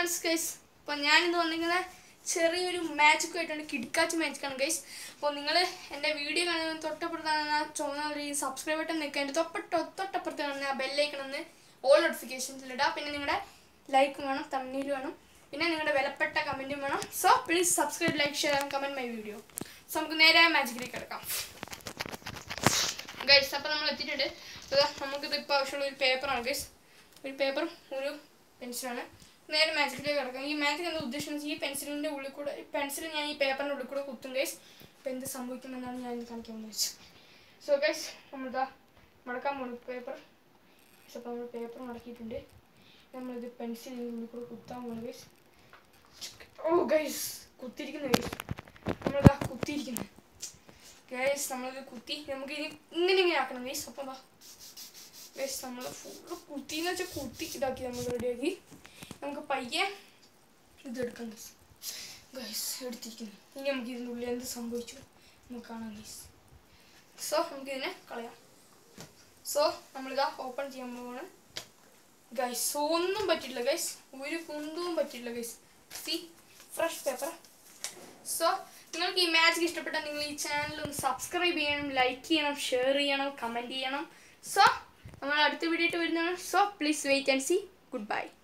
friends guys അപ്പോൾ ഞാനിന്ന് വന്നിരിക്കുന്നത് ചെറിയൊരു മാജിക് ആയിട്ടാണ് കിടക്കാച്ച് മാജിക്കാണ് ഗൈസ് അപ്പോൾ നിങ്ങൾ എൻ്റെ വീഡിയോ കാണുന്ന തൊട്ടപ്പുറത്താണ് ചുവന്ന ഒരു സബ്സ്ക്രൈബ് ബട്ടൺ നിൽക്കുക എൻ്റെ തൊട്ട തൊട്ടപ്പുറത്ത് കാണുന്ന ആ ബെല്ലൈക്കണമെന്ന് ഓൾ നോട്ടിഫിക്കേഷൻസിലിടുക പിന്നെ നിങ്ങളുടെ ലൈക്ക് വേണം തണ്ണീര് വേണം പിന്നെ നിങ്ങളുടെ വിലപ്പെട്ട കമൻറ്റും വേണം so please subscribe like share and comment my video so നമുക്ക് നേരെ മാജിക്കിലേക്ക് കിടക്കാം ഗൈസ് അപ്പോൾ നമ്മൾ എത്തിയിട്ടുണ്ട് അപ്പോൾ നമുക്കിത് ഇപ്പോൾ ആവശ്യമുള്ള ഒരു പേപ്പറാണ് ഗൈസ് ഒരു പേപ്പറും ഒരു പെൻസിലാണ് നേരെ മാജിക്കിലേക്ക് കിടക്കാം ഈ മാജിക് എന്താ ഉദ്ദേശം ഈ പെൻസിലിൻ്റെ ഉള്ളിൽ കൂടെ പെൻസിൽ ഞാൻ ഈ പേപ്പറിൻ്റെ ഉള്ളിൽ കൂടെ കുത്തും ഗൈസ് അപ്പോൾ എന്ത് സംഭവിക്കുമെന്നാണ് ഞാൻ കാണിക്കാമെന്ന് വെച്ചത് സോ ഗൈസ് നമ്മളിതാ മടക്കാൻ പോകുന്നു പേപ്പർ അപ്പോൾ നമ്മൾ പേപ്പർ മടക്കിയിട്ടുണ്ട് നമ്മളിത് പെൻസിലിൻ്റെ ഉള്ളിൽ കൂടെ കുത്താൻ പോകുന്നു ഗൈസ് ഓ ഗൈസ് കുത്തിയിരിക്കുന്നു ഗൈസ് നമ്മളിതാ കുത്തിയിരിക്കുന്നു ഗൈസ് നമ്മളിത് കുത്തി നമുക്ക് ഇനി ഇങ്ങനെ ഇങ്ങനെ ആക്കണം ഗൈസ് അപ്പം എന്താ ഗൈസ് നമ്മൾ ഫുള്ള് കുത്തിന്ന് വെച്ചാൽ കുത്തി ഇതാക്കി നമ്മൾ റെഡിയാക്കി നമുക്ക് പയ്യെ ഇതെടുക്കാം ഗൈസ് ഗൈസ് എടുത്തിരിക്കുന്നു ഇനി നമുക്ക് ഇതിൻ്റെ ഉള്ളിൽ എന്ത് സംഭവിച്ചു നമുക്ക് കാണാം ഗൈസ് സോ നമുക്കിതിനെ കളയാം സോ നമ്മളിതാ ഓപ്പൺ ചെയ്യാൻ പോവാണ് ഗൈസ് ഒന്നും പറ്റിയിട്ടില്ല ഗൈസ് ഒരു കുന്തവും പറ്റിയിട്ടില്ല guys see fresh paper so നിങ്ങൾക്ക് ഈ മാജിക് ഇഷ്ടപ്പെട്ടാൽ നിങ്ങൾ ഈ ചാനൽ ഒന്ന് സബ്സ്ക്രൈബ് ചെയ്യണം ലൈക്ക് ചെയ്യണം ഷെയർ ചെയ്യണം കമൻറ്റ് ചെയ്യണം സോ നമ്മൾ അടുത്ത വീഡിയോ ആയിട്ട് വരുന്നതാണ് so please wait and see good bye